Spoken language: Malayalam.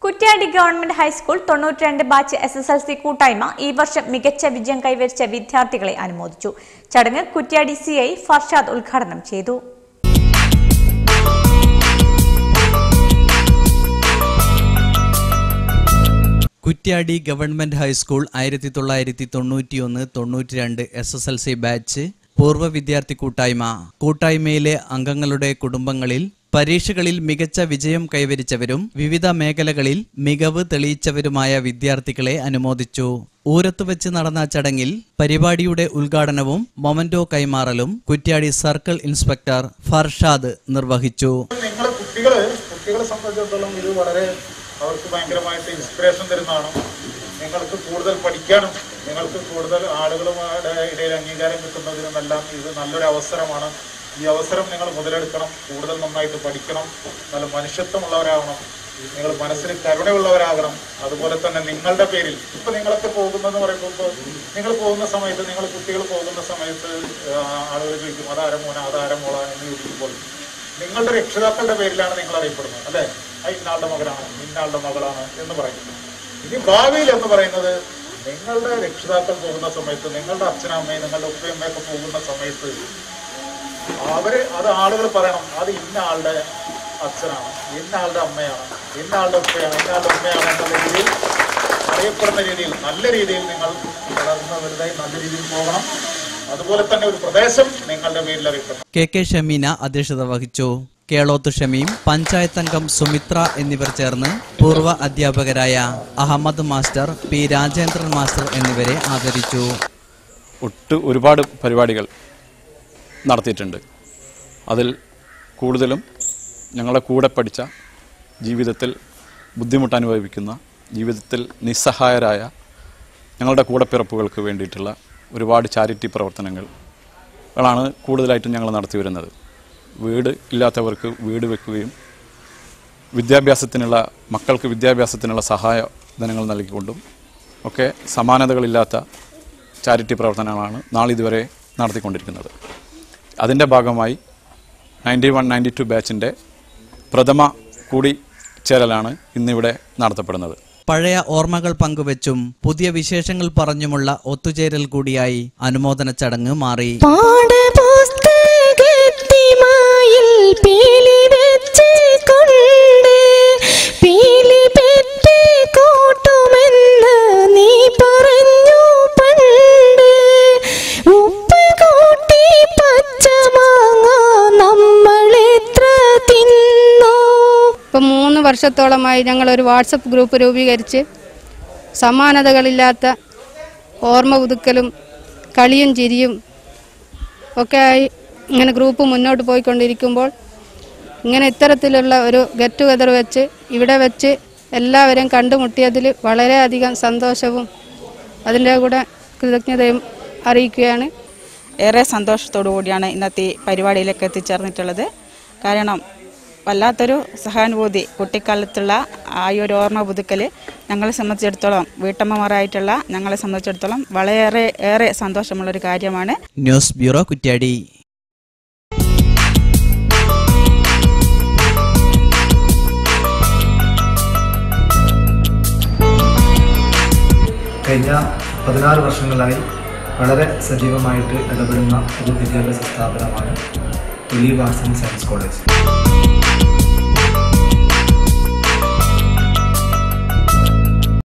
കുറ്റ്യാടി ഗവൺമെന്റ് ഹൈസ്കൂൾ തൊണ്ണൂറ്റിരണ്ട് batch S S L C കൂട്ടായ്മ ഈ വർഷം മികച്ച വിജയം കൈവരിച്ച വിദ്യാർത്ഥികളെ അനുമോദിച്ചു ചടങ്ങ് കുറ്റ്യാടി സി ഐ ഫർഷാദ് ഉദ്ഘാടനം ചെയ്തു കുറ്റ്യാടി ഗവൺമെന്റ് ഹൈസ്കൂൾ ആയിരത്തി തൊള്ളായിരത്തി തൊണ്ണൂറ്റിയൊന്ന് തൊണ്ണൂറ്റിരണ്ട് S S L C batch പൂർവ്വ വിദ്യാർത്ഥി കൂട്ടായ്മ കൂട്ടായ്മയിലെ അംഗങ്ങളുടെ കുടുംബങ്ങളിൽ പരീക്ഷകളിൽ മികച്ച വിജയം കൈവരിച്ചവരും വിവിധ മേഖലകളിൽ മികവ് തെളിയിച്ചവരുമായ വിദ്യാർത്ഥികളെ അനുമോദിച്ചു ഊരത്ത് വെച്ച് നടന്ന ചടങ്ങിൽ പരിപാടിയുടെ ഉദ്ഘാടനവും മൊമന്റോ കൈമാറലും കുറ്റ്യാടി സർക്കിൾ ഇൻസ്പെക്ടർ ഫർഷാദ് നിർവഹിച്ചു നിങ്ങൾ കുട്ടികള് കുട്ടികളെ സംബന്ധിച്ചിടത്തോളം ഇത് വളരെ അവർക്ക് ഭയങ്കരമായിട്ട് ഇൻസ്പിറേഷൻ തരുന്നതാണ് നിങ്ങൾക്ക് കൂടുതൽ പഠിക്കാനും നിങ്ങൾക്ക് കൂടുതൽ ആളുകളുടെ ഇടയിൽ അംഗീകാരം കിട്ടുന്നതിനുമെല്ലാം ഇത് നല്ലൊരു അവസരമാണ് ഈ അവസരം നിങ്ങൾ മുതലെടുക്കണം കൂടുതൽ നന്നായിട്ട് പഠിക്കണം നല്ല മനുഷ്യത്വമുള്ളവരാകണം നിങ്ങൾ മനസ്സിൽ കരുണയുള്ളവരാകണം അതുപോലെ തന്നെ നിങ്ങളുടെ പേരിൽ ഇപ്പൊ നിങ്ങളൊക്കെ പോകുന്നതെന്ന് പറയുമ്പോൾ ഇപ്പൊ നിങ്ങൾ പോകുന്ന സമയത്ത് നിങ്ങൾ കുട്ടികൾ പോകുന്ന സമയത്ത് ആ, ആളുകൾ ചോദിക്കും അതാരം മോന അതാരം മോള എന്ന് ചോദിക്കുമ്പോൾ നിങ്ങളുടെ രക്ഷിതാക്കളുടെ പേരിലാണ് നിങ്ങൾ അറിയപ്പെടുന്നത് അല്ലെ ആ ഇന്നാളുടെ മകനാണ് ഇന്നാളുടെ മകളാണ് എന്ന് പറയുന്നത് ഇനി ഭാവിയിൽ എന്ന് പറയുന്നത് നിങ്ങളുടെ രക്ഷിതാക്കൾ പോകുന്ന സമയത്ത് നിങ്ങളുടെ അച്ഛനമ്മയും നിങ്ങളുടെ ഉപ്പയമ്മയൊക്കെ പോകുന്ന സമയത്ത് അവര് അത് ആളുകൾ പറയണം അത് ഇന്ന ആളുടെ അച്ഛനാണ് ഇന്ന ആളുടെ അമ്മയാണ് ഇന്ന ആളുടെ ഉപ്പയാണ് ഇന്ന ആളുടെ ഉമ്മയാണ് എന്നുള്ള രീതിയിൽ അറിയപ്പെടുന്ന രീതിയിൽ നല്ല രീതിയിൽ നിങ്ങൾ വളർന്ന് വലുതായി നല്ല രീതിയിൽ പോകണം അതുപോലെ തന്നെ ഒരു പ്രദേശം നിങ്ങളുടെ പേരിൽ അറിയപ്പെടണം കെ കെ ഷമീന അധ്യക്ഷത വഹിച്ചു കേളോത്ത് ഷമീം പഞ്ചായത്ത് അംഗം സുമിത്ര എന്നിവർ ചേർന്ന് പൂർവ്വ അധ്യാപകരായ Ahmed master P Rajendran master എന്നിവരെ ആദരിച്ചു ഒട്ട് ഒരുപാട് പരിപാടികൾ നടത്തിയിട്ടുണ്ട് അതിൽ കൂടുതലും ഞങ്ങളെ കൂടെ പഠിച്ച ജീവിതത്തിൽ ബുദ്ധിമുട്ട് അനുഭവിക്കുന്ന ജീവിതത്തിൽ നിസ്സഹായരായ ഞങ്ങളുടെ കൂടപ്പിറപ്പുകൾക്ക് വേണ്ടിയിട്ടുള്ള ഒരുപാട് ചാരിറ്റി പ്രവർത്തനങ്ങളാണ് കൂടുതലായിട്ടും ഞങ്ങൾ നടത്തി വരുന്നത് വീട് ഇല്ലാത്തവർക്ക് വീട് വെക്കുകയും വിദ്യാഭ്യാസത്തിനുള്ള മക്കൾക്ക് വിദ്യാഭ്യാസത്തിനുള്ള സഹായ ധനങ്ങൾ നൽകിക്കൊണ്ടും ഒക്കെ സമാനതകളില്ലാത്ത ചാരിറ്റി പ്രവർത്തനങ്ങളാണ് നാളിതുവരെ നടത്തിക്കൊണ്ടിരിക്കുന്നത് അതിൻ്റെ ഭാഗമായി നയൻറ്റി വൺ നയൻറ്റി ടു ബാച്ചിൻ്റെ പ്രഥമ കൂടിച്ചേരലാണ് ഇന്നിവിടെ നടത്തപ്പെടുന്നത് പഴയ ഓർമ്മകൾ പങ്കുവച്ചും പുതിയ വിശേഷങ്ങൾ പറഞ്ഞുമുള്ള ഒത്തുചേരൽ കൂടിയായി അനുമോദന ചടങ്ങ് മാറി പാഠപുസ്തകത്തിമായിൽ പീലി വെച്ച് കൊണ്ട് പീലി പെറ്റ് കൂട്ടുമെന്ന് നീ പറഞ്ഞു പണ്ട് ഉപ്പ് കൂട്ടി പച്ചമാങ്ങ നമ്മൾ എത്ര തിന്നു ഇപ്പം മൂന്ന് വർഷത്തോളമായി ഞങ്ങൾ ഒരു വാട്സപ്പ് ഗ്രൂപ്പ് രൂപീകരിച്ച് സമാനതകളില്ലാത്ത ഓർമ്മ പുതുക്കലും കളിയും ചിരിയും ഒക്കെ ആയി ഇങ്ങനെ ഗ്രൂപ്പ് മുന്നോട്ട് പോയിക്കൊണ്ടിരിക്കുമ്പോൾ ഇങ്ങനെ ഇത്തരത്തിലുള്ള ഒരു ഗെറ്റ് ടുഗദർ വെച്ച് ഇവിടെ വെച്ച് എല്ലാവരെയും കണ്ടുമുട്ടിയതിൽ വളരെയധികം സന്തോഷവും അതിൻ്റെ കൂടെ കൃതജ്ഞതയും അറിയിക്കുകയാണ് ഏറെ സന്തോഷത്തോടു കൂടിയാണ് ഇന്നത്തെ ഈ പരിപാടിയിലേക്ക് എത്തിച്ചേർന്നിട്ടുള്ളത് കാരണം വല്ലാത്തൊരു സഹാനുഭൂതി കുട്ടിക്കാലത്തുള്ള ആ ഈ ഒരു ഓർമ്മ പുതുക്കൽ ഞങ്ങളെ സംബന്ധിച്ചിടത്തോളം വീട്ടമ്മമാരായിട്ടുള്ള ഞങ്ങളെ സംബന്ധിച്ചിടത്തോളം വളരെ ഏറെ സന്തോഷമുള്ളൊരു കാര്യമാണ് ന്യൂസ് ബ്യൂറോ കുറ്റ്യാടി കഴിഞ്ഞ പതിനാറ് വർഷങ്ങളായി വളരെ സജീവമായിട്ട് ഇടപെടുന്ന ഒരു വിദ്യാഭ്യാസ സ്ഥാപനമാണ് Olive arts and science college